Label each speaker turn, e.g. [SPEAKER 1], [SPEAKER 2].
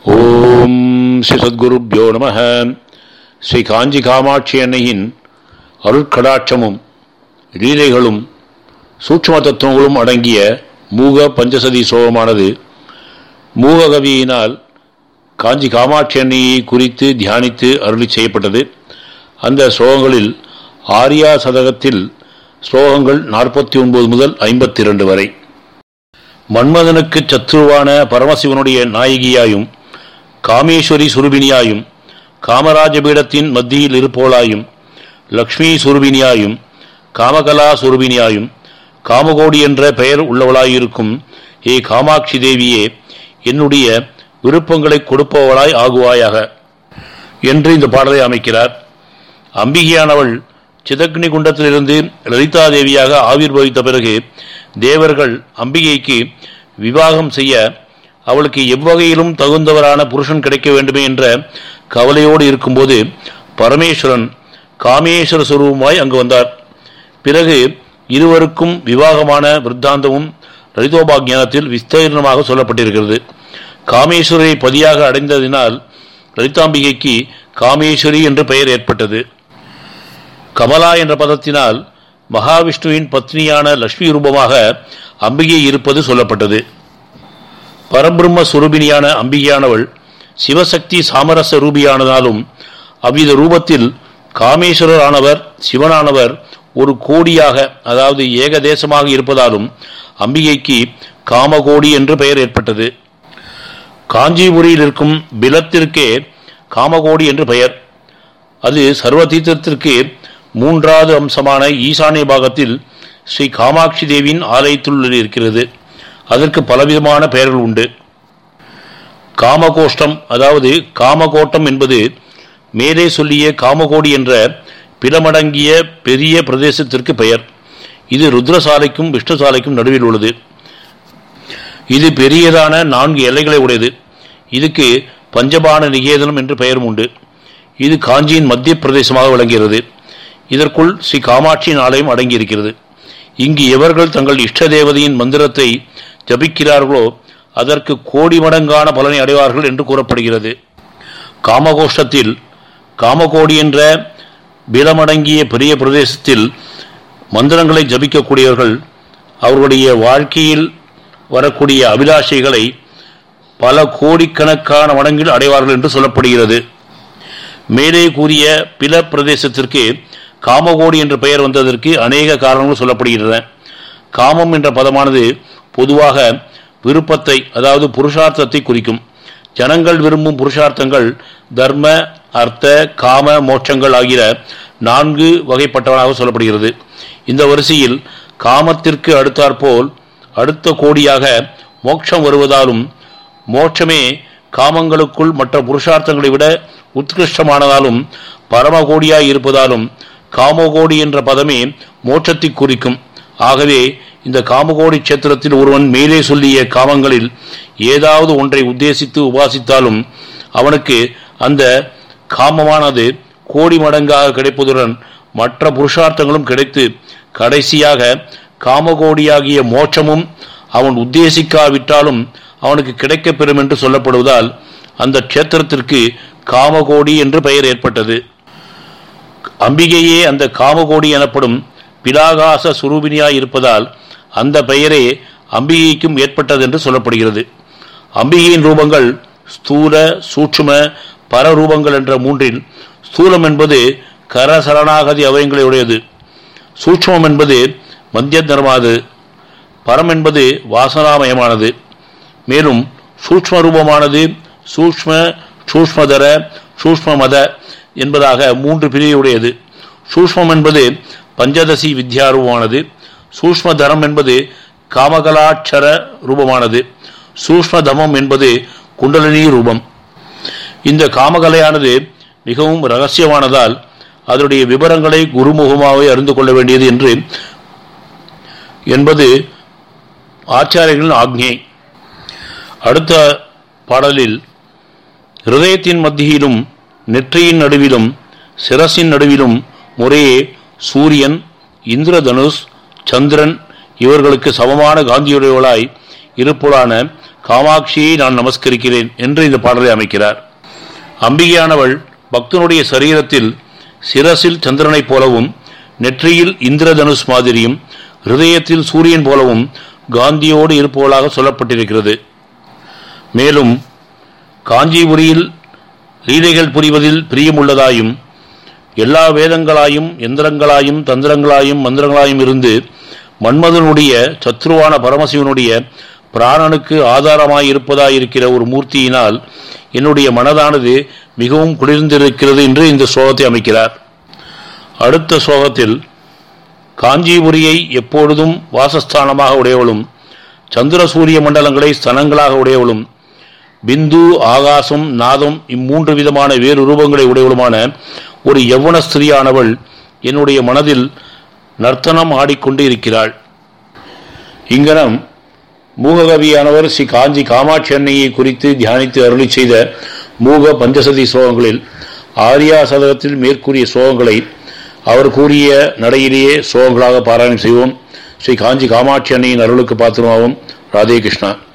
[SPEAKER 1] ஓம் ஸ்ரீ சத்குருப்யோ நம ஸ்ரீ காஞ்சி காமாட்சி அன்னையின் அருட்கடாட்சமும் லீலைகளும் சூட்சும தத்துவங்களும் அடங்கிய மூக பஞ்சசதி சோகமானது மூககவியினால் காஞ்சி காமாட்சி அன்னையை குறித்து தியானித்து அருளி செய்யப்பட்டது அந்த ஸ்லோகங்களில் ஆரியா சதகத்தில் ஸ்லோகங்கள் நாற்பத்தி ஒன்பது முதல் ஐம்பத்தி இரண்டு வரை மன்மதனுக்கு சத்ருவான பரமசிவனுடைய நாயகியாயும் காமேஸ்வரி சுரூபினியாயும் காமராஜ பீடத்தின் மத்தியில் இருப்போளாயும் லக்ஷ்மி சுரூபினியாயும் காமகலா சுரூபினியாயும் காமகோடி என்ற பெயர் உள்ளவளாயிருக்கும் ஏ காமாட்சி தேவியே என்னுடைய விருப்பங்களை கொடுப்பவளாய் ஆகுவாயாக என்று இந்த பாடலை அமைக்கிறார் அம்பிகையானவள் சிதக்னி குண்டத்திலிருந்து லலிதா தேவியாக ஆவிர்வவித்த பிறகு தேவர்கள் அம்பிகைக்கு விவாகம் செய்ய அவளுக்கு எவ்வகையிலும் தகுந்தவரான புருஷன் கிடைக்க வேண்டுமே என்ற கவலையோடு இருக்கும்போது பரமேஸ்வரன் காமேஸ்வர சுரூபமாய் அங்கு வந்தார் பிறகு இருவருக்கும் விவாகமான விருத்தாந்தமும் லலிதோபாக்கியானத்தில் விஸ்தீர்ணமாக சொல்லப்பட்டிருக்கிறது காமேஸ்வரை பதியாக அடைந்ததினால் லலிதாம்பிகைக்கு காமேஸ்வரி என்று பெயர் ஏற்பட்டது கமலா என்ற பதத்தினால் மகாவிஷ்ணுவின் பத்னியான லட்சுமி ரூபமாக அம்பிகை இருப்பது சொல்லப்பட்டது பரபிரம்ம சுரூபினியான அம்பிகையானவள் சிவசக்தி சாமரச ரூபியானதாலும் அவ்வித ரூபத்தில் காமேஸ்வரர் ஆனவர் சிவனானவர் ஒரு கோடியாக அதாவது ஏகதேசமாக இருப்பதாலும் அம்பிகைக்கு காமகோடி என்று பெயர் ஏற்பட்டது காஞ்சிபுரியில் இருக்கும் பிலத்திற்கே காமகோடி என்று பெயர் அது சர்வதீர்த்தத்திற்கு மூன்றாவது அம்சமான ஈசானிய பாகத்தில் ஸ்ரீ காமாட்சி தேவியின் ஆலயத்தில் இருக்கிறது அதற்கு பலவிதமான பெயர்கள் உண்டு காமகோஷ்டம் அதாவது காமகோட்டம் என்பது மேலே சொல்லிய காமகோடி என்ற பிலமடங்கிய பெரிய பிரதேசத்திற்கு பெயர் இது ருத்ரசாலைக்கும் விஷ்ணுசாலைக்கும் நடுவில் உள்ளது இது பெரியதான நான்கு எல்லைகளை உடையது இதுக்கு பஞ்சபான நிகேதனம் என்று பெயரும் உண்டு இது காஞ்சியின் மத்திய பிரதேசமாக விளங்குகிறது இதற்குள் ஸ்ரீ காமாட்சியின் ஆலயம் அடங்கியிருக்கிறது இங்கு எவர்கள் தங்கள் இஷ்ட தேவதையின் மந்திரத்தை ஜபிக்கிறார்களோ அதற்கு கோடி மடங்கான பலனை அடைவார்கள் என்று கூறப்படுகிறது காமகோஷ்டத்தில் காமகோடி என்ற பீலமடங்கிய பெரிய பிரதேசத்தில் மந்திரங்களை ஜபிக்கக்கூடியவர்கள் அவர்களுடைய வாழ்க்கையில் வரக்கூடிய அபிலாஷைகளை பல கோடிக்கணக்கான மடங்கில் அடைவார்கள் என்று சொல்லப்படுகிறது மேலே கூறிய பில பிரதேசத்திற்கு காமகோடி என்ற பெயர் வந்ததற்கு அநேக காரணங்கள் சொல்லப்படுகின்றன காமம் என்ற பதமானது பொதுவாக விருப்பத்தை அதாவது புருஷார்த்தத்தை குறிக்கும் ஜனங்கள் விரும்பும் புருஷார்த்தங்கள் தர்ம அர்த்த காம மோட்சங்கள் ஆகிய நான்கு வகைப்பட்டவனாக சொல்லப்படுகிறது இந்த வரிசையில் காமத்திற்கு அடுத்தாற்போல் அடுத்த கோடியாக மோட்சம் வருவதாலும் மோட்சமே காமங்களுக்குள் மற்ற புருஷார்த்தங்களை விட உத்கிருஷ்டமானதாலும் பரமகோடியாய் இருப்பதாலும் காமகோடி என்ற பதமே மோட்சத்தை குறிக்கும் ஆகவே இந்த காமகோடி கஷேத்திரத்தில் ஒருவன் மேலே சொல்லிய காமங்களில் ஏதாவது ஒன்றை உத்தேசித்து உபாசித்தாலும் அவனுக்கு அந்த காமமானது கோடி மடங்காக கிடைப்பதுடன் மற்ற புருஷார்த்தங்களும் கிடைத்து கடைசியாக காமகோடியாகிய மோட்சமும் அவன் உத்தேசிக்காவிட்டாலும் அவனுக்கு கிடைக்கப்பெறும் என்று சொல்லப்படுவதால் அந்த க்ஷேத்திரத்திற்கு காமகோடி என்று பெயர் ஏற்பட்டது அம்பிகையே அந்த காமகோடி எனப்படும் பிலாகாச சுரூபினியாய் இருப்பதால் அந்த பெயரே அம்பிகைக்கும் ஏற்பட்டது என்று சொல்லப்படுகிறது அம்பிகையின் ரூபங்கள் ஸ்தூல சூட்சும பரரூபங்கள் என்ற மூன்றில் ஸ்தூலம் என்பது கரசரணாகதி அவயங்களை உடையது சூட்சமம் என்பது மத்திய தர்மாது பரம் என்பது வாசனாமயமானது மேலும் சூக்ம ரூபமானது சூக்ம சூஷ்மதர சூஷ்மமத என்பதாக மூன்று பிரிவுடையது சூஷ்மம் என்பது பஞ்சதசி வித்யாரூபமானது சூஷ்மதரம் என்பது காமகலாட்சர ரூபமானது சூஷ்மதமம் என்பது குண்டலினி ரூபம் இந்த காமகலையானது மிகவும் ரகசியமானதால் அதனுடைய விவரங்களை குருமுகமாகவே அறிந்து கொள்ள வேண்டியது என்று என்பது ஆச்சாரியர்களின் ஆக்ஞை அடுத்த பாடலில் ஹிருதயத்தின் மத்தியிலும் நெற்றியின் நடுவிலும் சிரசின் நடுவிலும் முறையே சூரியன் இந்திரதனுஷ் சந்திரன் இவர்களுக்கு சமமான காந்தியுடையவளாய் இருப்போலான காமாட்சியை நான் நமஸ்கரிக்கிறேன் என்று இந்த பாடலை அமைக்கிறார் அம்பிகையானவள் பக்தனுடைய சரீரத்தில் சிரசில் சந்திரனைப் போலவும் நெற்றியில் இந்திரதனுஷ் மாதிரியும் ஹிருதயத்தில் சூரியன் போலவும் காந்தியோடு இருப்பவளாக சொல்லப்பட்டிருக்கிறது மேலும் காஞ்சிபுரியில் லீலைகள் புரிவதில் பிரியமுள்ளதாயும் எல்லா வேதங்களாயும் எந்திரங்களாயும் தந்திரங்களாயும் மந்திரங்களாயும் இருந்து மன்மதனுடைய சத்ருவான பரமசிவனுடைய பிராணனுக்கு ஆதாரமாய் இருப்பதாயிருக்கிற ஒரு மூர்த்தியினால் என்னுடைய மனதானது மிகவும் குளிர்ந்திருக்கிறது என்று இந்த ஸ்லோகத்தை அமைக்கிறார் அடுத்த ஸ்லோகத்தில் காஞ்சிபுரியை எப்பொழுதும் வாசஸ்தானமாக உடையவளும் சந்திர சூரிய மண்டலங்களை ஸ்தனங்களாக உடையவளும் பிந்து ஆகாசம் நாதம் இம்மூன்று விதமான வேறு ரூபங்களை உடையவளுமான ஒரு யவன ஸ்திரியானவள் என்னுடைய மனதில் நர்த்தனம் ஆடிக்கொண்டு இருக்கிறாள் இங்கனம் மூககவியானவர் ஸ்ரீ காஞ்சி காமாட்சி அன்னையை குறித்து தியானித்து அருளி செய்த மூக பஞ்சசதி ஸ்லோகங்களில் ஆரியா சதகத்தில் மேற்கூறிய ஸ்லோகங்களை அவர் கூறிய நடையிலேயே ஸ்லோகங்களாக பாராயணம் செய்வோம் ஸ்ரீ காஞ்சி காமாட்சி அன்னையின் அருளுக்கு பாத்திரமாகும் ராதே கிருஷ்ணா